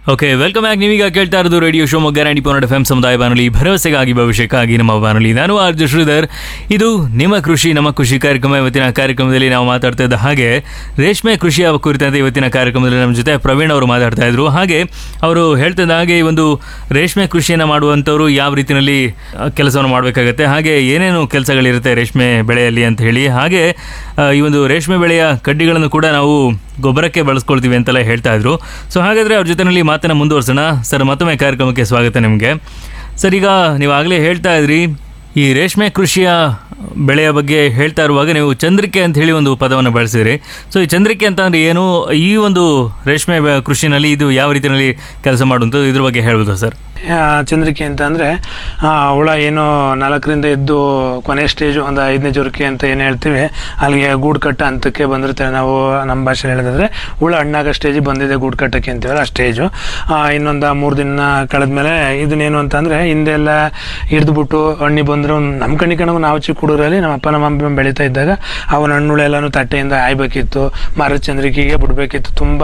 okay welcome back ನೀವೀಗ ಕೇಳ್ತಾ ಇರೋದು ರೇಡಿಯೋ ಶಿವಮೊಗ್ಗ ನಾಡಿ ಪೋನಡ್ ಎಫ್ ಎಂ ಸಮುದಾಯ ಬಾನುಲಿ ಭರವಸೆಗಾಗಿ ಭವಿಷ್ಯಕ್ಕಾಗಿ ನಮ್ಮ ಬಾನುಲಿ ನಾನು ಆರ್ಜ ಶ್ರೀಧರ್ ಇದು ನಿಮ್ಮ ಕೃಷಿ ನಮ್ಮ ಕೃಷಿ ಕಾರ್ಯಕ್ರಮ ಇವತ್ತಿನ ಕಾರ್ಯಕ್ರಮದಲ್ಲಿ ನಾವು ಮಾತಾಡ್ತಾ ಇದ್ದ ಹಾಗೆ ರೇಷ್ಮೆ ಕೃಷಿಯ ಕುರಿತಂತೆ ಇವತ್ತಿನ ಕಾರ್ಯಕ್ರಮದಲ್ಲಿ ನಮ್ಮ ಜೊತೆ ಪ್ರವೀಣ್ ಅವರು ಮಾತಾಡ್ತಾ ಇದ್ರು ಹಾಗೆ ಅವರು ಹೇಳ್ತಿದ್ದ ಹಾಗೆ ಈ ಒಂದು ರೇಷ್ಮೆ ಕೃಷಿಯನ್ನು ಮಾಡುವಂಥವ್ರು ಯಾವ ರೀತಿಯಲ್ಲಿ ಕೆಲಸವನ್ನು ಮಾಡಬೇಕಾಗತ್ತೆ ಹಾಗೆ ಏನೇನು ಕೆಲಸಗಳಿರುತ್ತೆ ರೇಷ್ಮೆ ಬೆಳೆಯಲ್ಲಿ ಅಂತ ಹೇಳಿ ಹಾಗೆ ಆ, ಈ ಒಂದು ರೇಷ್ಮೆ ಬೆಳೆಯ ಕಡ್ಡಿಗಳನ್ನು ಕೂಡ ನಾವು ಗೊಬ್ಬರಕ್ಕೆ ಬಳಸ್ಕೊಳ್ತೀವಿ ಅಂತೆಲ್ಲ ಹೇಳ್ತಾ ಇದ್ರು ಸೊ ಹಾಗಾದರೆ ಅವ್ರ ಜೊತೆನಲ್ಲಿ ಮಾತನ್ನ ಮುಂದುವರ್ಸೋಣ ಸರ್ ಮತ್ತೊಮ್ಮೆ ಕಾರ್ಯಕ್ರಮಕ್ಕೆ ಸ್ವಾಗತ ನಿಮಗೆ ಸರ್ ಈಗ ನೀವು ಆಗಲೇ ಹೇಳ್ತಾ ಇದ್ರಿ ಈ ರೇಷ್ಮೆ ಕೃಷಿಯ ಬೆಳೆಯ ಬಗ್ಗೆ ಹೇಳ್ತಾ ಇರುವಾಗ ನೀವು ಚಂದ್ರಿಕೆ ಅಂತ ಹೇಳಿ ಒಂದು ಪದವನ್ನು ಬಳಸಿದ್ರಿ ಸೊ ಈ ಚಂದ್ರಿಕೆ ಅಂತ ಅಂದ್ರೆ ಏನು ಈ ಒಂದು ರೇಷ್ಮೆ ಬೆ- ಕೃಷಿನಲ್ಲಿ ಇದು ಯಾವ ರೀತಿಯಲ್ಲಿ ಕೆಲಸ ಮಾಡುವಂಥದ್ದು ಇದ್ರ ಬಗ್ಗೆ ಹೇಳ್ಬೋದು ಸರ್ ಆ, ಚಂದ್ರಿಕೆ ಅಂತ ಅಂದರೆ ಹುಳ ಏನು ನಾಲ್ಕರಿಂದ ಎದ್ದು ಕೊನೆ ಸ್ಟೇಜು ಒಂದು ಐದನೇ ಜೊರಕೆ ಅಂತ ಏನು ಹೇಳ್ತೀವಿ ಅಲ್ಲಿಗೆ ಗೂಡು ಕಟ್ಟ ಹಂತಕ್ಕೆ ಬಂದಿರ್ತೇವೆ ನಾವು ನಮ್ಮ ಭಾಷೆಯಲ್ಲಿ ಹೇಳೋದಾದ್ರೆ ಹುಳ ಹಣ್ಣಾಗ ಸ್ಟೇಜಿಗೆ ಬಂದಿದೆ ಗೂಡು ಕಟ್ಟಕ್ಕೆ ಅಂತೀವಲ್ಲ ಆ ಸ್ಟೇಜು ಇನ್ನೊಂದು ಮೂರು ದಿನ ಕಳೆದ್ಮೇಲೆ ಇದನ್ನೇನು ಅಂತಂದರೆ ಹಿಂದೆಲ್ಲ ಹಿಡಿದ್ಬಿಟ್ಟು ಹಣ್ಣಿ ಬಂದರು ನಮ್ಮ ಕಣ್ಣಿ ಕಣಗೂ ನಾವು ಚಿಕ್ಕ ಹುಡುಗರಲ್ಲಿ ನಮ್ಮ ಅಪ್ಪ ನಮ್ಮ ಅಮ್ಮ ಬೆಳೀತಾ ಇದ್ದಾಗ ಅವನ ಹಣ್ಣುಳು ಎಲ್ಲನೂ ತಟ್ಟೆಯಿಂದ ಆಯ್ಬೇಕಿತ್ತು ಮರದ ಚಂದ್ರಿಕೆಗೆ ಬಿಡಬೇಕಿತ್ತು ತುಂಬ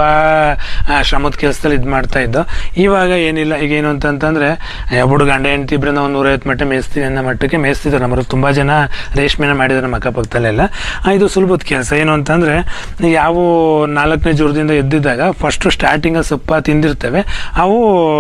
ಶ್ರಮದ ಕೆಲಸದಲ್ಲಿ ಇದು ಮಾಡ್ತಾ ಇದ್ದು ಇವಾಗ ಏನಿಲ್ಲ ಈಗ ಏನು ಅಂತಂತಂದ್ರೆ ಒಬ್ಬಡು ಗಂಡ ಹೆಂಡತಿ ಇಬ್ಬರಿಂದ ಒಂದು ನೂರೈವತ್ತು ಮಟ್ಟ ಮೇಯಿಸ್ತೀವಿ ಅನ್ನೋ ಮಟ್ಟಕ್ಕೆ ಮೇಯಿಸ್ತಿದ್ರು ನಮ್ಮರು ತುಂಬ ಜನ ರೇಷ್ಮೆನ ಮಾಡಿದ್ದಾರೆ ನಮ್ಮ ಅಕ್ಕಪಕ್ಕದಲ್ಲೆಲ್ಲ ಆ, ಇದು ಸುಲಭದ ಕೆಲಸ ಏನು ಅಂತಂದ್ರೆ ಯಾವ ನಾಲ್ಕನೇ ಜೂರದಿಂದ ಎದ್ದಿದ್ದಾಗ ಫಸ್ಟು ಸ್ಟಾರ್ಟಿಂಗಲ್ಲಿ ಸೊಪ್ಪ ತಿಂದಿರ್ತವೆ ಅವು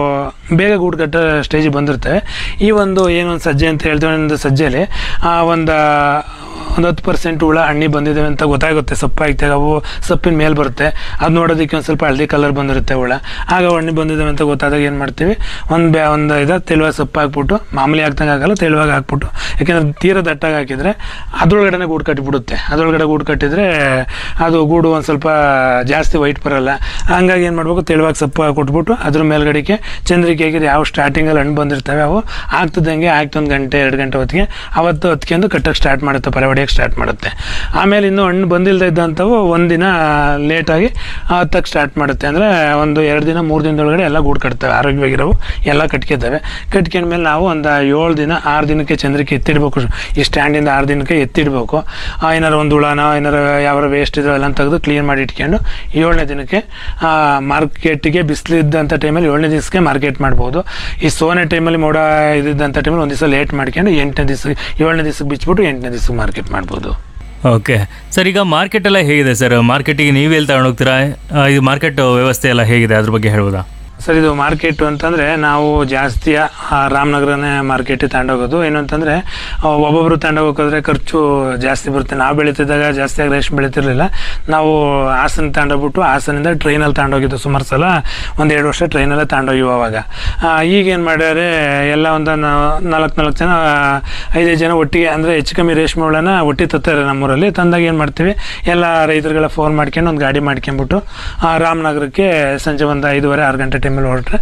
ಬೇಗ ಗೂಡು ಕಟ್ಟೋ ಸ್ಟೇಜಿಗೆ ಬಂದಿರ್ತವೆ ಈ ಒಂದು ಏನೊಂದು ಸಜ್ಜೆ ಅಂತ ಹೇಳ್ತೀವಿ ಒಂದು ಸಜ್ಜೆಲಿ ಆ ಒಂದು ಒಂದು ಹತ್ತು ಪರ್ಸೆಂಟ್ ಹುಳ ಹಣ್ಣಿ ಬಂದಿದ್ದಾವೆ ಅಂತ ಗೊತ್ತಾಗುತ್ತೆ ಸೊಪ್ಪು ಹಾಕ್ತಾಗ ಅವು ಸೊಪ್ಪಿನ ಮೇಲೆ ಬರುತ್ತೆ ಅದು ನೋಡೋದಕ್ಕೆ ಒಂದು ಸ್ವಲ್ಪ ಹಳದಿ ಕಲರ್ ಬಂದಿರುತ್ತೆ ಹುಳ ಆಗ ಹಣ್ಣಿ ಬಂದಿದ್ದಾವೆ ಅಂತ ಗೊತ್ತಾದಾಗ ಏನು ಮಾಡ್ತೀವಿ ಒಂದು ಬ್ಯಾ ಒಂದು ಇದು ತೆಳುವಾಗ ಸೊಪ್ಪು ಹಾಕ್ಬಿಟ್ಟು ಮಾಮೂಲಿ ಹಾಕ್ದಂಗೆ ಆಗಲ್ಲ ತೆಳುವಾಗಿ ಹಾಕ್ಬಿಟ್ಟು ಯಾಕೆಂದ್ರೆ ತೀರ ದಟ್ಟಾಗಿ ಹಾಕಿದರೆ ಅದ್ರೊಳಗಡೆ ಗೂಡು ಕಟ್ಟಿಬಿಡುತ್ತೆ ಅದ್ರೊಳಗಡೆ ಗೂಡು ಕಟ್ಟಿದರೆ ಅದು ಗೂಡು ಒಂದು ಸ್ವಲ್ಪ ಜಾಸ್ತಿ ವೈಟ್ ಬರಲ್ಲ ಹಂಗಾಗಿ ಏನು ಮಾಡಬೇಕು ತೆಳುವಾಗಿ ಸೊಪ್ಪು ಕೊಟ್ಬಿಟ್ಟು ಅದ್ರ ಮೇಲ್ಗಡೆಗೆ ಚಂದ್ರಿಕೆಗೆ ಯಾವ ಸ್ಟಾರ್ಟಿಂಗಲ್ಲಿ ಹಣ್ಣು ಬಂದಿರ್ತವೆ ಅವು ಆಗ್ತದಂಗೆ ಆಗ್ತ ಒಂದು ಗಂಟೆ ಎರಡು ಗಂಟೆ ಹೊತ್ತಿಗೆ ಅವತ್ತು ಹೊತ್ಕೊಂಡು ಕಟ್ಟಕ್ಕೆ ಸ್ಟಾರ್ಟ್ ಮಾಡುತ್ತೆ ಪರ ಹೊಡೆಯಕ್ಕೆ ಸ್ಟಾರ್ಟ್ ಮಾಡುತ್ತೆ ಆಮೇಲೆ ಇನ್ನೂ ಹಣ್ಣು ಬಂದಿಲ್ಲದೆ ಇದ್ದಂಥವು ಒಂದಿನ ಲೇಟಾಗಿ ಹತ್ತಕ್ಕೆ ಸ್ಟಾರ್ಟ್ ಮಾಡುತ್ತೆ ಅಂದರೆ ಒಂದು ಎರಡು ದಿನ ಮೂರು ದಿನದೊಳಗಡೆ ಎಲ್ಲ ಗೂಡು ಕಟ್ತವೆ ಆರೋಗ್ಯವಾಗಿರೋವು ಎಲ್ಲ ಕಟ್ಕೊತವೆ ಕಟ್ಕೊಂಡ್ಮೇಲೆ ನಾವು ಒಂದು ಏಳು ದಿನ ಆರು ದಿನಕ್ಕೆ ಚಂದ್ರಿಕೆ ಎತ್ತಿಡ್ಬೇಕು ಈ ಸ್ಟ್ಯಾಂಡಿಂದ ಆರು ದಿನಕ್ಕೆ ಎತ್ತಿಡ್ಬೇಕು ಆ, ಏನಾರು ಒಂದು ಹುಳನ ಏನಾರು ಯಾವ ವೇಸ್ಟ್ ಇದ್ರೋ ಎಲ್ಲ ತೆಗೆದು ಕ್ಲೀನ್ ಮಾಡಿ ಇಟ್ಕೊಂಡು ಏಳನೇ ದಿನಕ್ಕೆ ಮಾರ್ಕೆಟಿಗೆ ಬಿಸಿಲು ಇದ್ದಂಥ ಟೈಮಲ್ಲಿ ಏಳನೇ ದಿವಸಕ್ಕೆ ಮಾರ್ಕೆಟ್ ಮಾಡ್ಬೋದು ಈ ಸೋನೆ ಟೈಮಲ್ಲಿ ಮೋಡ ಇದ್ದಂಥ ಟೈಮಲ್ಲಿ ಒಂದು ದಿವಸ ಲೇಟ್ ಮಾಡ್ಕೊಂಡು ಎಂಟನೇ ದಿವಸ ಏಳನೇ ದಿವಸಕ್ಕೆ ಬಿಚ್ಬಿಟ್ಟು ಎಂಟನೇ ದಿವಸಕ್ಕೆ ಮಾರ್ಕೆಟ್ ಮಾಡ್ಬೋದು ಓಕೆ ಸರ್ ಈಗ ಮಾರ್ಕೆಟ್ ಎಲ್ಲ ಹೇಗಿದೆ ಸರ್ ಮಾರ್ಕೆಟಿಗೆ ನೀವು ಎಲ್ಲಿ ತಗೊಂಡೋಗ್ತೀರಾ ಆ, ಇದು ಮಾರ್ಕೆಟ್ ವ್ಯವಸ್ಥೆ ಎಲ್ಲ ಹೇಗಿದೆ ಅದ್ರ ಬಗ್ಗೆ ಹೇಳ್ಬೋದಾ ಸರ್ ಇದು ಮಾರ್ಕೆಟ್ ಅಂತಂದರೆ ನಾವು ಜಾಸ್ತಿ ಆ ರಾಮನಗರನೇ ಮಾರ್ಕೆಟಿಗೆ ತಗೊಂಡೋಗೋದು ಏನು ಅಂತಂದರೆ ಒಬ್ಬೊಬ್ಬರು ತಗೊಂಡೋಗೋದ್ರೆ ಖರ್ಚು ಜಾಸ್ತಿ ಬರುತ್ತೆ ನಾವು ಬೆಳೀತಿದ್ದಾಗ ಜಾಸ್ತಿಯಾಗಿ ರೇಷ್ಮೆ ಬೆಳೀತಿರ್ಲಿಲ್ಲ ನಾವು ಹಾಸನ ತಗೊಂಡೋಗ್ಬಿಟ್ಟು ಹಾಸನಿಂದ ಟ್ರೈನಲ್ಲಿ ತಗೊಂಡೋಗಿದ್ದು ಸುಮಾರು ಸಲ ಒಂದು ಎರಡು ವರ್ಷ ಟ್ರೈನಲ್ಲೇ ತಗೊಂಡೋಗಿವು ಅವಾಗ ಈಗೇನು ಮಾಡ್ಯಾರೆ ಎಲ್ಲ ಒಂದು ನಾಲ್ಕು ನಾಲ್ಕು ಜನ ಐದೈದು ಜನ ಒಟ್ಟಿಗೆ ಅಂದರೆ ಹೆಚ್ಚು ಕಮ್ಮಿ ರೇಷ್ಮೆ ಹುಳನ ಒಟ್ಟಿಗೆ ತತ್ತಾರೆ ನಮ್ಮೂರಲ್ಲಿ ತಂದಾಗ ಏನು ಮಾಡ್ತೀವಿ ಎಲ್ಲ ರೈತರುಗಳ ಫೋನ್ ಮಾಡ್ಕೊಂಡು ಒಂದು ಗಾಡಿ ಮಾಡ್ಕೊಂಬಿಟ್ಟು ಆ, ರಾಮನಗರಕ್ಕೆ ಸಂಜೆ ಒಂದು ಐದೂವರೆ ಆರು ಗಂಟೆ ಟೈಮಲ್ಲಿ ಹೊರಟ್ರೆ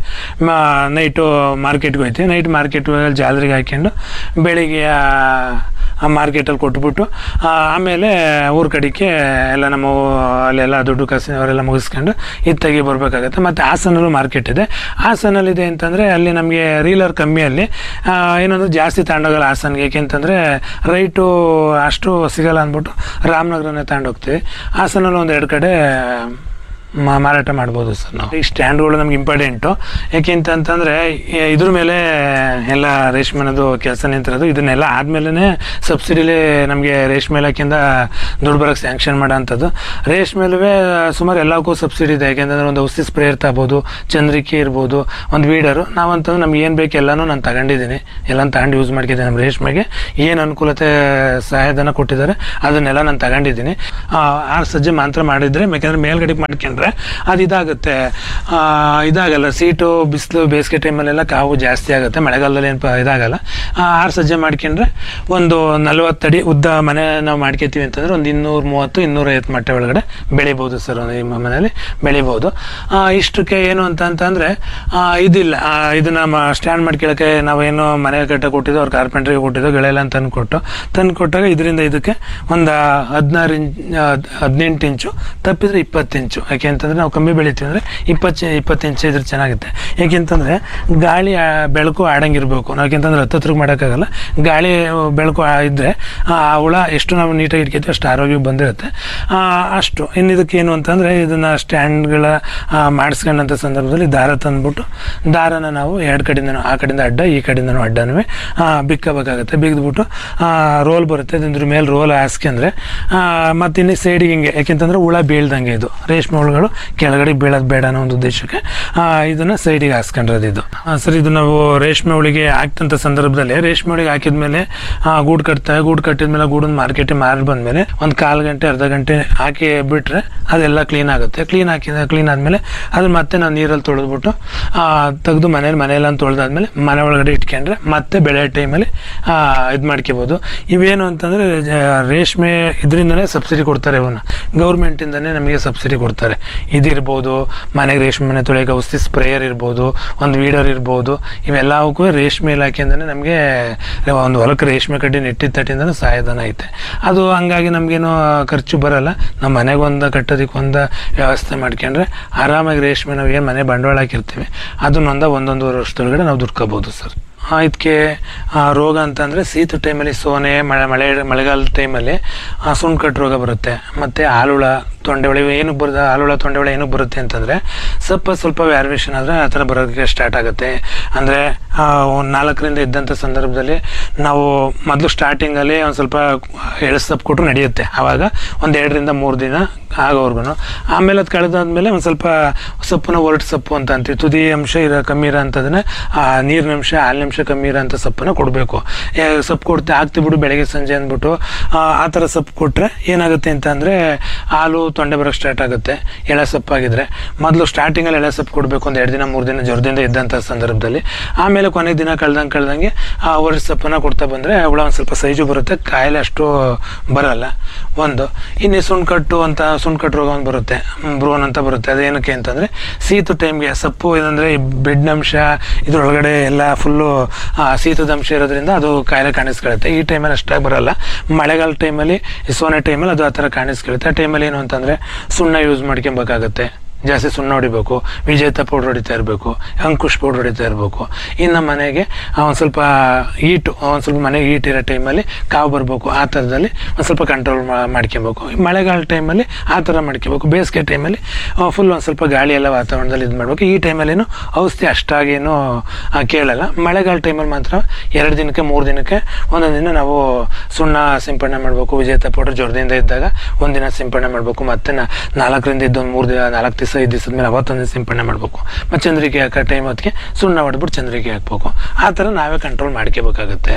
ನೈಟು ಮಾರ್ಕೆಟ್ಗೆ ಹೋಯ್ತೀವಿ ನೈಟ್ ಮಾರ್ಕೆಟ್ ಜಾಲರಿಗೆ ಹಾಕ್ಕೊಂಡು ಬೆಳಿಗ್ಗೆ ಆ ಮಾರ್ಕೆಟಲ್ಲಿ ಕೊಟ್ಬಿಟ್ಟು ಆ, ಆಮೇಲೆ ಊರ ಕಡೆಗೆ ಎಲ್ಲ ನಮ್ಮ ಅಲ್ಲೆಲ್ಲ ದುಡ್ಡು ಕಾಸು ಅವರೆಲ್ಲ ಮುಗಿಸ್ಕೊಂಡು ಇತ್ತಾಗಿ ಬರಬೇಕಾಗತ್ತೆ ಮತ್ತು ಹಾಸನಲ್ಲೂ ಮಾರ್ಕೆಟ್ ಇದೆ ಹಾಸನಲ್ಲಿದೆ ಅಂತಂದರೆ ಅಲ್ಲಿ ನಮಗೆ ರೀಲರ್ ಕಮ್ಮಿಯಲ್ಲಿ ಆ, ಏನಂದ್ರೆ ಜಾಸ್ತಿ ತಗೊಂಡೋಗಲ್ಲ ಹಾಸನ್ಗೆ ಏಕೆಂತಂದರೆ ರೈಟು ಅಷ್ಟು ಸಿಗಲ್ಲ ಅಂದ್ಬಿಟ್ಟು ರಾಮನಗರನೇ ತಗೊಂಡೋಗ್ತೀವಿ ಹಾಸನಲ್ಲಿ ಒಂದು ಎರಡು ಕಡೆ ಮಾ- ಮಾರಾಟ ಮಾಡ್ಬೋದು ಸರ್ ನಾವು ಈ ಸ್ಟ್ಯಾಂಡ್ಗಳು ನಮ್ಗೆ ಇಂಪಾರ್ಟೆಂಟು ಯಾಕೆಂತಂತಂದರೆ ಇದ್ರ ಮೇಲೆ ಎಲ್ಲ ರೇಷ್ಮೆನದು ಕೆಲಸ ನಿಂತಿರೋದು ಇದನ್ನೆಲ್ಲ ಆದಮೇಲೆ ಸಬ್ಸಿಡಿಲಿ ನಮಗೆ ರೇಷ್ಮೆ ಇಲಾಖೆಯಿಂದ ದುಡ್ಡು ಬರೋಕ್ಕೆ ಸ್ಯಾಂಕ್ಷನ್ ಮಾಡೋ ಅಂಥದ್ದು ರೇಷ್ಮೆಲುವೆ ಸುಮಾರು ಎಲ್ಲಕ್ಕೂ ಸಬ್ಸಿಡಿ ಇದೆ ಯಾಕೆಂತಂದ್ರೆ ಒಂದು ಔಷಧಿ ಸ್ಪ್ರೇ ಇರ್ತಾಬೋದು ಚಂದ್ರಿಕೆ ಇರ್ಬೋದು ಒಂದು ವೀಡರು ನಾವಂತಂದ್ರೆ ನಮ್ಗೆ ಏನು ಬೇಕು ಎಲ್ಲನೂ ನಾನು ತಗೊಂಡಿದ್ದೀನಿ ಎಲ್ಲ ತಗೊಂಡು ಯೂಸ್ ಮಾಡ್ಕಿದ್ದೀನಿ ನಮ್ಮ ರೇಷ್ಮೆಗೆ ಏನು ಅನುಕೂಲತೆ ಸಹಾಯಧನ ಕೊಟ್ಟಿದ್ದಾರೆ ಅದನ್ನೆಲ್ಲ ನಾನು ತಗೊಂಡಿದ್ದೀನಿ ಆ, ಆರು ಸಜ್ಜೆ ಮಾತ್ರ ಮಾಡಿದರೆ ಯಾಕೆಂದ್ರೆ ಮೇಲ್ಗಡೆ ಮಾಡ್ಕೊಂಡ್ರೆ ಅದು ಇದಾಗುತ್ತೆ ಆ, ಇದಾಗಲ್ಲ ಸೀಟು ಬಿಸಿಲು ಬೇಸಿಗೆ ಟೈಮಲ್ಲೆಲ್ಲ ಕಾವು ಜಾಸ್ತಿ ಆಗುತ್ತೆ ಮಳೆಗಾಲದಲ್ಲಿ ಏನು ಇದಾಗಲ್ಲ ಆ, ಆರು ಸಜ್ಜೆ ಮಾಡ್ಕೊಂಡ್ರೆ ಒಂದು ನಲವತ್ತಡಿ ಉದ್ದ ಮನೆ ನಾವು ಮಾಡ್ಕೊತೀವಿ ಅಂತಂದ್ರೆ ಒಂದು ಇನ್ನೂರ ಮೂವತ್ತು ಇನ್ನೂರೈವತ್ತು ಮಟ್ಟೆ ಒಳಗಡೆ ಬೆಳಿಬೋದು ಸರ್ ನಿಮ್ಮ ಮನೇಲಿ ಬೆಳಿಬೋದು ಆ, ಇಷ್ಟಕ್ಕೆ ಏನು ಅಂತ ಅಂತಂದರೆ ಇದಿಲ್ಲ ಆ, ಇದನ್ನ ಸ್ಟ್ಯಾಂಡ್ ಮಾಡ್ಕೊಳ್ಳೋಕ್ಕೆ ನಾವೇನು ಮನೆ ಕಟ್ಟ ಕೊಟ್ಟಿದ್ದು ಅವ್ರು ಕಾರ್ಪೆಂಟ್ರಿಗೆ ಕೊಟ್ಟಿದ್ದು ಗಳೆಲ್ಲ ತಂದು ಕೊಟ್ಟು ತಂದು ಕೊಟ್ಟಾಗ ಇದರಿಂದ ಇದಕ್ಕೆ ಒಂದು ಹದಿನಾರು ಇಂಚ್ ಹದಿನೆಂಟು ಇಂಚು ತಪ್ಪಿದ್ರೆ ಇಪ್ಪತ್ತು ಇಂಚು ಯಾಕೆ ಅಂತಂದ್ರೆ ನಾವು ಕಮ್ಮಿ ಬೆಳಿತೀವಿ ಅಂದರೆ ಇಪ್ಪತ್ತು ಇಪ್ಪತ್ತು ಇಂಚ್ ಇದ್ರೆ ಚೆನ್ನಾಗುತ್ತೆ ಯಾಕೆಂತಂದರೆ ಗಾಳಿ ಆ, ಬೆಳಕು ಆಡಂಗಿರ್ಬೇಕು ನಾವು ಯಾಕೆಂತಂದ್ರೆ ಹತ್ತತ್ರಕ್ಕೆ ಮಾಡೋಕ್ಕಾಗಲ್ಲ ಗಾಳಿ ಆ, ಬೆಳಕು ಆ- ಇದ್ರೆ ಆ ಹುಳ ಎಷ್ಟು ನಾವು ನೀಟಾಗಿ ಇಟ್ಕೊತೀವಿ ಅಷ್ಟು ಆರೋಗ್ಯ ಬಂದಿರುತ್ತೆ ಆ, ಅಷ್ಟು ಇನ್ನು ಇದಕ್ಕೆ ಏನು ಅಂತಂದರೆ ಇದನ್ನು ಸ್ಟ್ಯಾಂಡ್ಗಳ ಮಾಡಿಸ್ಕೊಂಡಂಥ ಸಂದರ್ಭದಲ್ಲಿ ದಾರ ತಂದ್ಬಿಟ್ಟು ದಾರನ ನಾವು ಎರಡು ಕಡೆಯಿಂದನೂ ಆ ಕಡೆಯಿಂದ ಅಡ್ಡ ಈ ಕಡೆಯಿಂದನೂ ಅಡ್ಡನೂ ಬಿಕ್ಕಬೇಕಾಗುತ್ತೆ ಬಿಗ್ದ್ಬಿಟ್ಟು ರೋಲ್ ಬರುತ್ತೆ ಅದ್ರ ಮೇಲೆ ರೋಲ್ ಹಾಸ್ಕೊಂಡ್ರೆ ಮತ್ತು ಇನ್ನು ಸೈಡಿಗೆ ಹಿಂಗೆ ಯಾಕೆಂತಂದ್ರೆ ಹುಳ ಬೀಳ್ದಂಗೆ ಇದು ರೇಷ್ಮೆ ಹುಳುಗಳು ಕೆಳಗಡೆ ಬೀಳೋದು ಬೇಡ ಅನ್ನೋ ಒಂದು ಉದ್ದೇಶಕ್ಕೆ ಆ, ಇದನ್ನ ಸೈಡಿಗೆ ಹಾಸ್ಕೊಂಡಿರೋದು ಇದು ಆ, ಸರ್ ಇದು ನಾವು ರೇಷ್ಮೆ ಹುಳಿಗೆ ಹಾಕ್ತಂಥ ಸಂದರ್ಭದಲ್ಲಿ ರೇಷ್ಮೆ ಹುಳಿಗೆ ಹಾಕಿದ್ಮೇಲೆ ಆ, ಗೂಡು ಕಟ್ತಾರೆ ಗೂಡು ಕಟ್ಟಿದ್ಮೇಲೆ ಗೂಡನ್ನ ಮಾರ್ಕೆಟಿಗೆ ಮಾರಿ ಬಂದಮೇಲೆ ಒಂದು ಕಾಲು ಗಂಟೆ ಅರ್ಧ ಗಂಟೆ ಹಾಕಿ ಬಿಟ್ಟರೆ ಅದೆಲ್ಲ ಕ್ಲೀನ್ ಆಗುತ್ತೆ ಕ್ಲೀನ್ ಹಾಕಿದ ಕ್ಲೀನ್ ಆದಮೇಲೆ ಅದನ್ನ ಮತ್ತೆ ನಾವು ನೀರಲ್ಲಿ ತೊಳೆದ್ಬಿಟ್ಟು ತೆಗೆದು ಮನೇಲಿ ಮನೆಯೆಲ್ಲ ತೊಳೆದಾದ್ಮೇಲೆ ಮನೆ ಒಳಗಡೆ ಇಟ್ಕೊಂಡ್ರೆ ಮತ್ತೆ ಬೆಳೆ ಟೈಮಲ್ಲಿ ಇದು ಮಾಡ್ಕೋಬೋದು ಇವೇನು ಅಂತಂದರೆ ರೇಷ್ಮೆ ಇದರಿಂದನೇ ಸಬ್ಸಿಡಿ ಕೊಡ್ತಾರೆ ಇವನ್ನ ಗೌರ್ಮೆಂಟಿಂದನೇ ನಮಗೆ ಸಬ್ಸಿಡಿ ಕೊಡ್ತಾರೆ ಇದಿರ್ಬೋದು ಮನೆಗೆ ರೇಷ್ಮೆ ಮನೆ ತೊಳೆಯೋಕೆ ಔಷಧಿ ಸ್ಪ್ರೇಯರ್ ಇರ್ಬೋದು ಒಂದು ವೀಡರ್ ಇರ್ಬೋದು ಇವೆಲ್ಲವಕ್ಕೂ ರೇಷ್ಮೆ ಇಲಾಖೆಯಿಂದನೇ ನಮಗೆ ಒಂದು ಹೊಲಕ್ಕೆ ರೇಷ್ಮೆ ಕಡ್ಡಿ ನೆಟ್ಟಿದ ತಟ್ಟಿಂದನೂ ಸಹಾಯಧನ ಐತೆ ಅದು ಹಂಗಾಗಿ ನಮಗೇನು ಖರ್ಚು ಬರಲ್ಲ ನಮ್ಮ ಮನೆಗೆ ಒಂದು ಕಟ್ಟೋದಕ್ಕೆ ಒಂದು ವ್ಯವಸ್ಥೆ ಮಾಡ್ಕೊಂಡ್ರೆ ಆರಾಮಾಗಿ ರೇಷ್ಮೆ ನಾವು ಏನು ಮನೆ ಬಂಡವಾಳ ಹಾಕಿರ್ತೀವಿ ಅದನ್ನೊಂದ ಒಂದೊಂದೂವರೆ ವರ್ಷದೊಳಗಡೆ ನಾವು ದುಡ್ಕೋಬೋದು ಸರ್ ಇದಕ್ಕೆ ರೋಗ ಅಂತಂದರೆ ಶೀತ ಟೈಮಲ್ಲಿ ಸೋನೆ ಮಳೆ ಮಳೆ ಮಳೆಗಾಲದ ಟೈಮಲ್ಲಿ ಸುಣ್ಣ ಕಟ್ಟು ರೋಗ ಬರುತ್ತೆ ಮತ್ತು ಹಾಲುಳ ತೊಂಡೆಹುಳ ಇವು ಏನಕ್ಕೆ ಬರುತ್ತೆ ಹಾಲುಳ ತೊಂಡೆಹುಳ ಏನಕ್ಕೆ ಬರುತ್ತೆ ಅಂತಂದರೆ ಸ್ವಲ್ಪ ಸ್ವಲ್ಪ ವ್ಯಾರಿಯೇಷನ್ ಆದರೆ ಆ ಥರ ಬರೋದಕ್ಕೆ ಸ್ಟಾರ್ಟ್ ಆಗುತ್ತೆ ಅಂದರೆ ಒಂದು ನಾಲ್ಕರಿಂದ ಇದ್ದಂಥ ಸಂದರ್ಭದಲ್ಲಿ ನಾವು ಮೊದಲು ಸ್ಟಾರ್ಟಿಂಗಲ್ಲಿ ಒಂದು ಸ್ವಲ್ಪ ಎಳೆ ಸೊಪ್ಪು ಕೊಟ್ಟರು ನಡೆಯುತ್ತೆ ಆವಾಗ ಒಂದು ಎರಡರಿಂದ ಮೂರು ದಿನ ಆಗೋವರೆಗೂ ಆಮೇಲೆ ಅದು ಕಳೆದಾದ್ಮೇಲೆ ಒಂದು ಸ್ವಲ್ಪ ಸೊಪ್ಪನ್ನ ಒರಟು ಸೊಪ್ಪು ಅಂತ ಅಂತೀವಿ ತುದಿ ಅಂಶ ಇರೋ ಕಮ್ಮಿ ಇರೋ ಅಂಥದನ್ನ ಆ ನೀರಿನ ಅಂಶ ಹಾಲಿನ ಅಂಶ ಕಮ್ಮಿ ಇರೋ ಅಂಥ ಸೊಪ್ಪನ್ನ ಕೊಡಬೇಕು ಸೊಪ್ಪು ಕೊಡ್ತೆ ಹಾಕ್ತಿ ಬಿಡು ಬೆಳಗ್ಗೆ ಸಂಜೆ ಅಂದ್ಬಿಟ್ಟು ಆ ಆ ಥರ ಸೊಪ್ಪು ಕೊಟ್ಟರೆ ಏನಾಗುತ್ತೆ ಅಂತ ಅಂದರೆ ಹಾಲು ತೊಂಡೆ ಬರೋಕ್ಕೆ ಸ್ಟಾರ್ಟ್ ಆಗುತ್ತೆ ಎಳೆ ಸೊಪ್ಪಾಗಿದ್ರೆ ಮೊದಲು ಸ್ಟಾರ್ಟಿಂಗಲ್ಲಿ ಎಳೆ ಸೊಪ್ಪು ಕೊಡಬೇಕು ಒಂದು ಎರಡು ದಿನ ಮೂರು ದಿನ ಜ್ವರದಿಂದ ಇದ್ದಂಥ ಸಂದರ್ಭದಲ್ಲಿ ಆಮೇಲೆ ಕೊನೆ ದಿನ ಕಳ್ದಂಗೆ ಕಳ್ದಂಗೆ ಆ ಒರಟು ಸೊಪ್ಪನ್ನ ಕೊಡ್ತಾ ಬಂದರೆ ಹುಳ ಒಂದು ಸ್ವಲ್ಪ ಸೈಜು ಬರುತ್ತೆ ಕಾಯಿಲೆ ಅಷ್ಟು ಬರಲ್ಲ ಒಂದು ಇನ್ನು ಸುಣ್ಕಟ್ಟು ಅಂತ ಸುಣ್ಕಟ್ಟು ರೋಗ ಒಂದು ಬರುತ್ತೆ ಬ್ರೋನ್ ಅಂತ ಬರುತ್ತೆ ಅದೇನಕ್ಕೆ ಅಂತಂದರೆ ಶೀತ ಟೈಮ್ಗೆ ಸೊಪ್ಪು ಏನಂದರೆ ಬೆಡ್ನಂಶ ಇದ್ರೊಳಗಡೆ ಎಲ್ಲ ಫುಲ್ಲು ಶೀತದ ಅಂಶ ಇರೋದ್ರಿಂದ ಅದು ಕಾಯಿಲೆ ಕಾಣಿಸ್ಕೊಳ್ಳುತ್ತೆ ಈ ಟೈಮಲ್ಲಿ ಅಷ್ಟಾಗಿ ಬರಲ್ಲ ಮಳೆಗಾಲ ಟೈಮಲ್ಲಿ ಸೋನೆ ಟೈಮಲ್ಲಿ ಅದು ಆ ಥರ ಕಾಣಿಸ್ಕೊಳ್ಳುತ್ತೆ ಆ ಟೈಮಲ್ಲಿ ಏನು ಅಂತಂದರೆ ಸುಣ್ಣ ಯೂಸ್ ಮಾಡ್ಕೊಬೇಕಾಗತ್ತೆ ಜಾಸ್ತಿ ಸುಣ್ಣ ಹೊಡಿಬೇಕು ವಿಜೇತ ಪೌಡ್ರ್ ಹೊಡಿತಾ ಇರಬೇಕು ಅಂಕುಶ್ ಪೌಡ್ರ್ ಹೊಡಿತಾ ಇರಬೇಕು ಇನ್ನು ಮನೆಗೆ ಒಂದು ಸ್ವಲ್ಪ ಹೀಟು ಒಂದು ಸ್ವಲ್ಪ ಮನೆಗೆ ಹೀಟ್ ಇರೋ ಟೈಮಲ್ಲಿ ಕಾವು ಬರಬೇಕು ಆ ಥರದಲ್ಲಿ ಒಂದು ಸ್ವಲ್ಪ ಕಂಟ್ರೋಲ್ ಮಾಡ್ಕೊಬೇಕು ಮಳೆಗಾಲ ಟೈಮಲ್ಲಿ ಆ ಥರ ಮಾಡ್ಕೋಬೇಕು ಬೇಸಿಗೆ ಟೈಮಲ್ಲಿ ಫುಲ್ ಒಂದು ಸ್ವಲ್ಪ ಗಾಳಿ ಎಲ್ಲ ವಾತಾವರಣದಲ್ಲಿ ಇದು ಮಾಡಬೇಕು ಈ ಟೈಮಲ್ಲೇನು ಔಷಧಿ ಅಷ್ಟಾಗೇನು ಆ, ಕೇಳಲ್ಲ ಮಳೆಗಾಲ ಟೈಮಲ್ಲಿ ಮಾತ್ರ ಎರಡು ದಿನಕ್ಕೆ ಮೂರು ದಿನಕ್ಕೆ ಒಂದೊಂದು ದಿನ ನಾವು ಸುಣ್ಣ ಸಿಂಪಡಣೆ ಮಾಡಬೇಕು ವಿಜೇತ ಪೌಡರ್ ಜ್ವರದಿಂದ ಇದ್ದಾಗ ಒಂದಿನ ಸಿಂಪಡಣೆ ಮಾಡಬೇಕು ಮತ್ತೆ ನಾ- ನಾಲ್ಕರಿಂದ ಇದ್ದೊಂದು ಮೂರು ದಿನ ನಾಲ್ಕು ದಿವಸ ಐದು ದಿವಸದ ಮೇಲೆ ಅವತ್ತೊಂದು ದಿನ ಸಿಂಪಡಣೆ ಮಾಡಬೇಕು ಮತ್ತು ಚಂದ್ರಿಕೆ ಹಾಕೋ ಟೈಮ್ ಹೊತ್ತಿಗೆ ಸುಣ್ಣ ಹೊಡೆದ್ಬಿಟ್ಟು ಚಂದ್ರಿಕೆ ಹಾಕ್ಬೇಕು ಆ ಥರ ನಾವೇ ಕಂಟ್ರೋಲ್ ಮಾಡ್ಕೋಬೇಕಾಗತ್ತೆ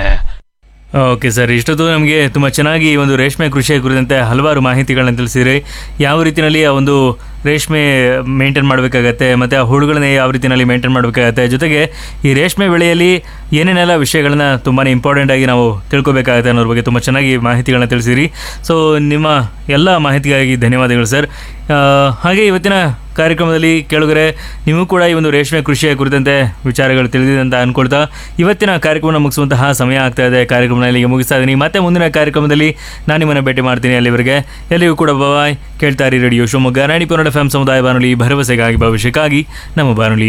ಓಕೆ ಸರ್ ಇಷ್ಟೊತ್ತು ನಮಗೆ ತುಂಬ ಚೆನ್ನಾಗಿ ಈ ಒಂದು ರೇಷ್ಮೆ ಕೃಷಿಯ ಕುರಿತಂತೆ ಹಲವಾರು ಮಾಹಿತಿಗಳನ್ನ ತಿಳಿಸಿದ್ರಿ ಯಾವ ರೀತಿಯಲ್ಲಿ ಆ ಒಂದು ರೇಷ್ಮೆ ಮೇಂಟೈನ್ ಮಾಡಬೇಕಾಗತ್ತೆ ಮತ್ತು ಆ ಹುಳುಗಳನ್ನ ಯಾವ ರೀತಿಯಲ್ಲಿ ಮೇಂಟೈನ್ ಮಾಡಬೇಕಾಗತ್ತೆ ಜೊತೆಗೆ ಈ ರೇಷ್ಮೆ ಬೆಳೆಯಲ್ಲಿ ಏನೇನೆಲ್ಲ ವಿಷಯಗಳನ್ನ ತುಂಬಾ ಇಂಪಾರ್ಟೆಂಟ್ ಆಗಿ ನಾವು ತಿಳ್ಕೊಬೇಕಾಗತ್ತೆ ಅನ್ನೋದ್ರ ಬಗ್ಗೆ ತುಂಬ ಚೆನ್ನಾಗಿ ಮಾಹಿತಿಗಳನ್ನ ತಿಳಿಸಿರಿ ಸೊ ನಿಮ್ಮ ಎಲ್ಲ ಮಾಹಿತಿಗಾಗಿ ಧನ್ಯವಾದಗಳು ಸರ್ ಆ, ಹಾಗೆ ಇವತ್ತಿನ ಕಾರ್ಯಕ್ರಮದಲ್ಲಿ ಕೇಳುಗರೆ ನೀವು ಕೂಡ ಈ ಒಂದು ರೇಷ್ಮೆ ಕೃಷಿಯ ಕುರಿತಂತೆ ವಿಚಾರಗಳು ತಿಳಿದಿದೆ ಅಂತ ಅನ್ಕೊಳ್ತಾ ಇವತ್ತಿನ ಕಾರ್ಯಕ್ರಮ ಮುಗಿಸುವಂತಹ ಸಮಯ ಆಗ್ತಾ ಇದೆ ಕಾರ್ಯಕ್ರಮ ಇಲ್ಲಿಗೆ ಮುಗಿಸ್ತಾ ಇದ್ದೀನಿ ಮತ್ತೆ ಮುಂದಿನ ಕಾರ್ಯಕ್ರಮದಲ್ಲಿ ನಾನು ನಿಮ್ಮನ್ನು ಭೇಟಿ ಮಾಡ್ತೀನಿ ಅಲ್ಲಿವರೆಗೆ ಎಲ್ಲಿಗೂ ಕೂಡ ಬಾಯ್ ಕೇಳ್ತಾ ಇರಿ radio Shivamogga Ranipura F M ಸಮುದಾಯ ಬಾನುಲಿ ಭರವಸೆಗಾಗಿ ಭವಿಷ್ಯಕ್ಕಾಗಿ ನಮ್ಮ ಬಾನುಲಿ